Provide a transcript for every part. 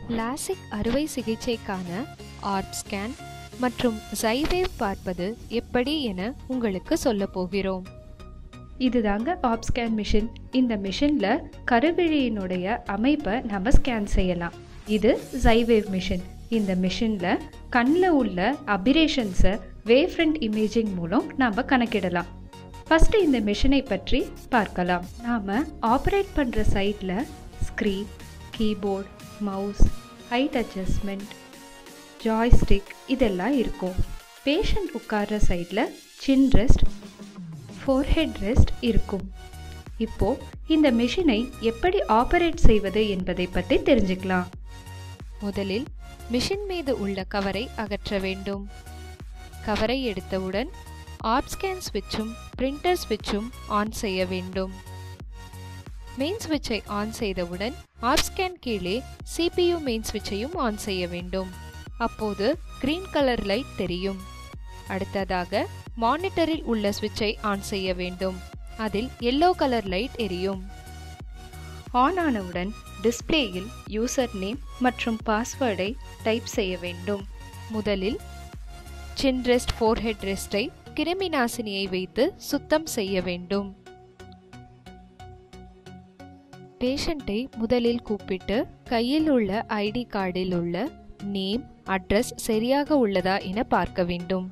LASIK அறுவை சிகிச்சைக்கான ஆர்ப் scan மற்றும் ஜைவேவ் பார்ப்பது எப்படி என உங்களுக்கு சொல்ல போகிறோம் இதுதாங்க ஆப் ஸ்கேன் மிஷின் இந்த மிஷினில் கருவிழியினுடைய அமைப்பை நம்ம ஸ்கேன் செய்யலாம் இது ஜைவேவ் மிஷின் இந்த மிஷினில் கண்ணில் உள்ள அபிரேஷன்ஸை வேவ் ஃப்ரண்ட் இமேஜிங் மூலம் நாம் கணக்கிடலாம் ஃபஸ்ட்டு இந்த மிஷினை பற்றி பார்க்கலாம் நாம் ஆப்ரேட் பண்ணுற சைடில் screen keyboard mouse height adjustment joystick இதெல்லாம் இருக்கும் பேஷண்ட் உட்கார்ற சைடில் சின் ரெஸ்ட் ஃபோர்ஹெட் ரெஸ்ட் இருக்கும் இப்போ இந்த மிஷினை எப்படி ஆபரேட் செய்வது என்பதை பற்றி தெரிஞ்சுக்கலாம் முதலில் மிஷின் மீது உள்ள கவரை அகற்ற வேண்டும் கவரை எடுத்தவுடன் ஆப் ஸ்கேன் ஸ்விட்சும் பிரிண்டர் ஸ்விட்சும் ஆன் செய்ய வேண்டும் மெயின் ஸ்விட்சை ஆன் செய்தவுடன் ஆப் ஸ்கேன் கீழே சிபியு மெயின் ஸ்விட்சையும் ஆன் செய்ய வேண்டும் அப்போது கிரீன் கலர் லைட் தெரியும் அடுத்ததாக மானிட்டரில் உள்ள ஸ்விட்சை ஆன் செய்ய வேண்டும் அதில் எல்லோ கலர் லைட் எரியும் ஆன் ஆனவுடன் டிஸ்ப்ளேயில் யூசர் நேம் மற்றும் பாஸ்வேர்டை டைப் செய்ய வேண்டும் முதலில் சின் ரெஸ்ட் ஃபோர்ஹெட் ரெஸ்டை கிருமி நாசினியை வைத்து சுத்தம் செய்ய வேண்டும் பேஷண்ட்டை முதலில் கூப்பிட்டு கையில் உள்ள ஐடி கார்டில் உள்ள நேம் அட்ரஸ் சரியாக உள்ளதா என பார்க்க வேண்டும்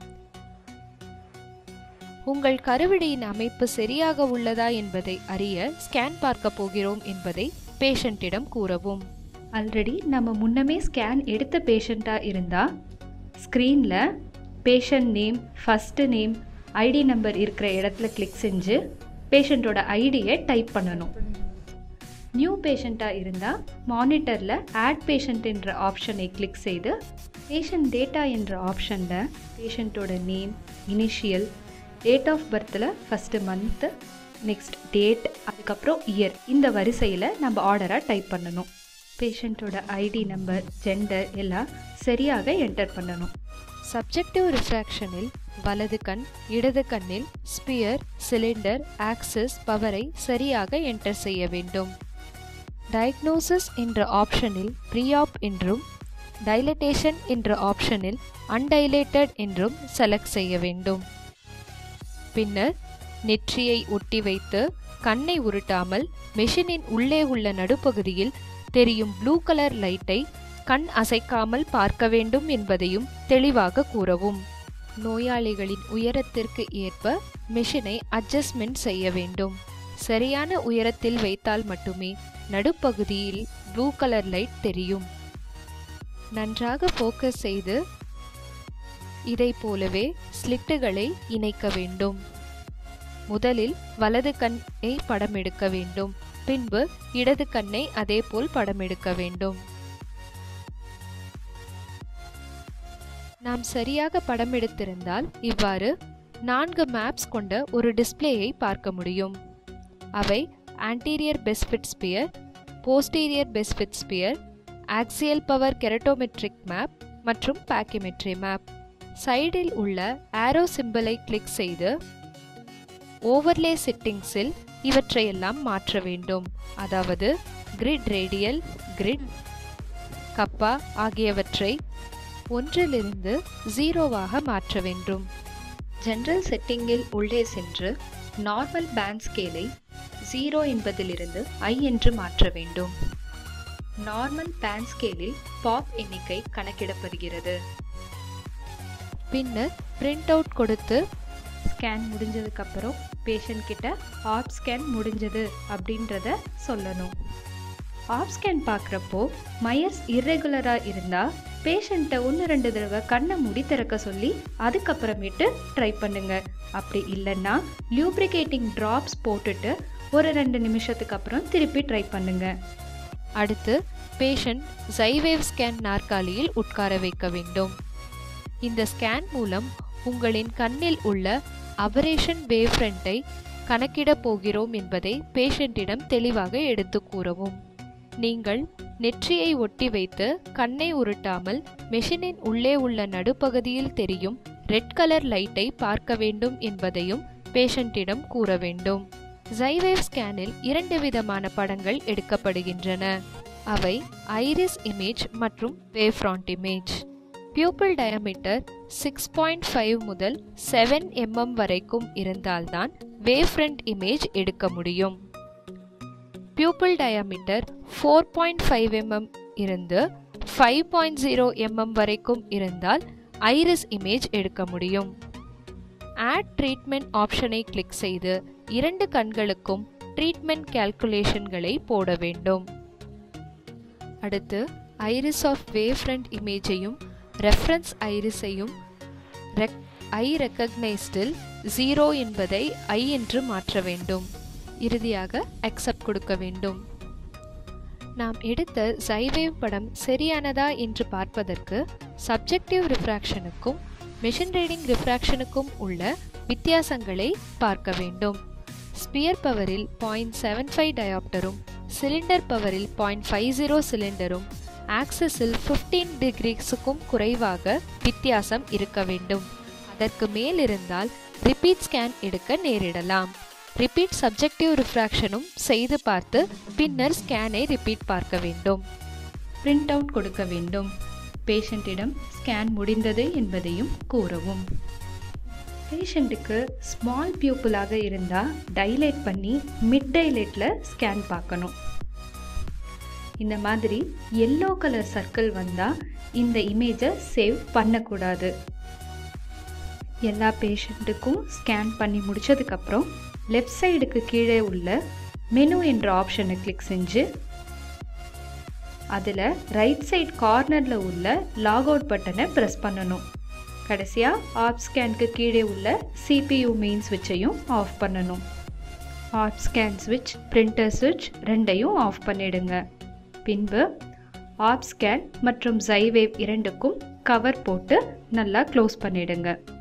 உங்கள் கருவிழியின் அமைப்பு சரியாக உள்ளதா என்பதை அறிய ஸ்கேன் பார்க்க போகிறோம் என்பதை பேஷண்ட்டிடம் கூறவும் ஆல்ரெடி நம்ம முன்னமே ஸ்கேன் எடுத்த பேஷண்ட்டாக இருந்தால் ஸ்க்ரீனில் patient name first name ID number இருக்கிற இடத்துல கிளிக் செஞ்சு பேஷண்ட்டோட ஐடியை டைப் பண்ணணும் நியூ பேஷண்ட்டாக இருந்தால் மானிட்டரில் ஆட் பேஷண்ட் என்ற ஆப்ஷனை கிளிக் செய்து பேஷண்ட் டேட்டா என்ற ஆப்ஷனில் பேஷண்ட்டோட நேம் இனிஷியல் டேட் ஆஃப் பர்த்தில் ஃபஸ்ட்டு மந்த்து நெக்ஸ்ட் டேட் அதுக்கப்புறம் இயர் இந்த வரிசையில் நம்ம ஆர்டராக டைப் பண்ணணும் பேஷண்ட்டோட ஐடி நம்பர் ஜெண்டர் எல்லாம் சரியாக என்டர் பண்ணணும் சப்ஜெக்டிவ் ரிஃப்ராக்ஷனில் வலது கண் இடது கண்ணில் ஸ்பியர் சிலிண்டர் ஆக்சிஸ் பவரை சரியாக என்டர் செய்ய வேண்டும் டயக்னோசிஸ் என்ற ஆப்ஷனில் ப்ரீஆப் என்றும் டைலட்டேஷன் என்ற ஆப்ஷனில் அன்டைலேட்டட் என்றும் செலக்ட் செய்ய வேண்டும் பின்னர் நெற்றியை ஒட்டி வைத்து கண்ணை உருட்டாமல் மெஷினின் உள்ளே உள்ள நடுப்பகுதியில் தெரியும் ப்ளூ கலர் லைட்டை கண் அசைக்காமல் பார்க்க வேண்டும் என்பதையும் தெளிவாக கூறவும் நோயாளிகளின் உயரத்திற்கு ஏற்ப மெஷினை அட்ஜஸ்ட்மெண்ட் செய்ய வேண்டும் சரியான உயரத்தில் வைத்தால் மட்டுமே நடுப்பகுதியில் ப்ளூ கலர் லைட் தெரியும் நன்றாக ஃபோக்கஸ் செய்து இதை போலவே ஸ்லிட்டுகளை இணைக்க வேண்டும் முதலில் வலது கண்ணை படம் எடுக்க வேண்டும் பின்பு இடது கண்ணை அதேபோல் படம் எடுக்க வேண்டும் நாம் சரியாக படம் எடுத்திருந்தால் இவ்வாறு நான்கு மேப்ஸ் கொண்ட ஒரு டிஸ்ப்ளேயை பார்க்க முடியும் அவை anterior best fit sphere posterior best fit sphere axial power keratometric map மற்றும் பேக்கிமெட்ரி மேப் சைடில் உள்ள ஆரோ சிம்பிளை கிளிக் செய்து ஓவர்லே செட்டிங்ஸில் இவற்றையெல்லாம் மாற்ற வேண்டும் அதாவது கிரிட் ரேடியல் கிரிட் கப்பா ஆகியவற்றை ஒன்றிலிருந்து ஜீரோவாக மாற்ற வேண்டும் ஜென்ரல் செட்டிங்கில் உள்ளே சென்று நார்மல் பேண்ட் ஸ்கேலை ஜீரோ என்பதிலிருந்து ஐ என்று மாற்ற வேண்டும் நார்மல் பேண்ட் ஸ்கேலில் பாப் எண்ணிக்கை கணக்கிடப்படுகிறது பின்னர் பிரிண்ட் அவுட் கொடுத்து ஸ்கேன் முடிஞ்சதுக்கப்புறம் பேஷண்ட் கிட்ட ஆப் ஸ்கேன் முடிஞ்சது அப்படின்றத சொல்லணும் ஆப் ஸ்கேன் பார்க்குறப்போ மயர்ஸ் இர்ரெகுலராக இருந்தால் பேஷண்ட்டை ஒன்று ரெண்டு தடவை கண்ணை மூடி திறக்க சொல்லி அதுக்கப்புறமேட்டு ட்ரை பண்ணுங்க அப்படி இல்லைன்னா லியூப்ரிகேட்டிங் ட்ராப்ஸ் போட்டுட்டு ஒரு ரெண்டு நிமிஷத்துக்கு அப்புறம் திருப்பி ட்ரை பண்ணுங்க அடுத்து பேஷண்ட் ஜைவேவ் ஸ்கேன் நாற்காலியில் உட்கார வைக்க வேண்டும் இந்த ஸ்கேன் மூலம் உங்களின் கண்ணில் உள்ள அபரேஷன் வேவ் ஃப்ரண்ட்டை கணக்கிடப் போகிறோம் என்பதை பேஷண்ட்டிடம் தெளிவாக எடுத்து கூறவும் நீங்கள் நெற்றியை ஒட்டி வைத்து கண்ணை உருட்டாமல் மெஷினின் உள்ளே உள்ள நடுப்பகுதியில் தெரியும் ரெட் கலர் லைட்டை பார்க்க வேண்டும் என்பதையும் பேஷண்ட்டிடம் கூற வேண்டும் ஜைவேவ் ஸ்கேனில் இரண்டு விதமான படங்கள் எடுக்கப்படுகின்றன அவை ஐரிஸ் இமேஜ் மற்றும் wavefront image pupil diameter six point five முதல் செவன் எம்எம் வரைக்கும் இருந்தால்தான் வேவ் ஃப்ரண்ட் இமேஜ் எடுக்க முடியும் pupil diameter four point five mm இருந்து ஃபைவ் பாயிண்ட் ஜீரோ எம்எம் வரைக்கும் இருந்தால் ஐரிஸ் இமேஜ் எடுக்க முடியும் ஆட் ட்ரீட்மெண்ட் ஆப்ஷனை கிளிக் செய்து இரண்டு கண்களுக்கும் ட்ரீட்மெண்ட் கால்குலேஷன்களை போட வேண்டும் அடுத்து ஐரிஸ் ஆஃப் வேவ் ஃப்ரண்ட் இமேஜையும் ரெஃபரன்ஸ் ஐரிஸையும் ரெக் ஐ ரெக்கக்னைஸ்டில் ஜீரோ என்பதை ஐ என்று மாற்ற வேண்டும் இறுதியாக அக்செப்ட் கொடுக்க வேண்டும் நாம் எடுத்த ஜைவேவ் படம் சரியானதா என்று பார்ப்பதற்கு சப்ஜெக்டிவ் ரிஃப்ராக்ஷனுக்கும் மெஷின் ரீடிங் ரிஃப்ராக்ஷனுக்கும் உள்ள வித்தியாசங்களை பார்க்க வேண்டும் ஸ்பியர் பவரில் பாயிண்ட் செவன் ஃபைவ் டயாப்டரும் சிலிண்டர் பவரில் பாயிண்ட் ஃபைவ் ஜீரோ சிலிண்டரும் ஆக்சஸில் ஃபிஃப்டீன் டிகிரிஸுக்கும் குறைவாக வித்தியாசம் இருக்க வேண்டும் அதற்கு மேல் இருந்தால் ரிப்பீட் ஸ்கேன் எடுக்க நேரிடலாம் ரிப்பீட் சப்ஜெக்டிவ் ரிஃப்ராக்ஷனும் செய்து பார்த்து பின்னர் ஸ்கேனை ரிப்பீட் பார்க்க வேண்டும் பிரிண்ட் அவுட் கொடுக்க வேண்டும் பேஷண்ட்டிடம் ஸ்கேன் முடிந்தது என்பதையும் கூறவும் பேஷண்ட்டுக்கு ஸ்மால் பியூப்பிளாக இருந்தால் டைலேட் பண்ணி மிட் டைலேட்டில் ஸ்கேன் பார்க்கணும் இந்த மாதிரி எல்லோ கலர் சர்க்கிள் வந்தால் இந்த இமேஜை சேவ் பண்ணக்கூடாது எல்லா பேஷண்ட்டுக்கும் ஸ்கேன் பண்ணி முடித்ததுக்கப்புறம் லெஃப்ட் சைடுக்கு கீழே உள்ள மெனு என்ற ஆப்ஷனை கிளிக் செஞ்சு அதில் ரைட் சைட் கார்னரில் உள்ள லாக் அவுட் பட்டனை ப்ரெஸ் பண்ணணும் கடைசியாக ஆப் ஸ்கேனுக்கு கீழே உள்ள சிபியூ மெயின் ஸ்விட்சையும் ஆஃப் பண்ணணும் ஆப் ஸ்கேன் ஸ்விட்ச் பிரிண்டர் ஸ்விட்ச் ரெண்டையும் ஆஃப் பண்ணிடுங்க பின்பு ஆப் ஸ்கேன் மற்றும் ஜைவேவ் இரண்டுக்கும் கவர் போட்டு நல்லா க்ளோஸ் பண்ணிடுங்க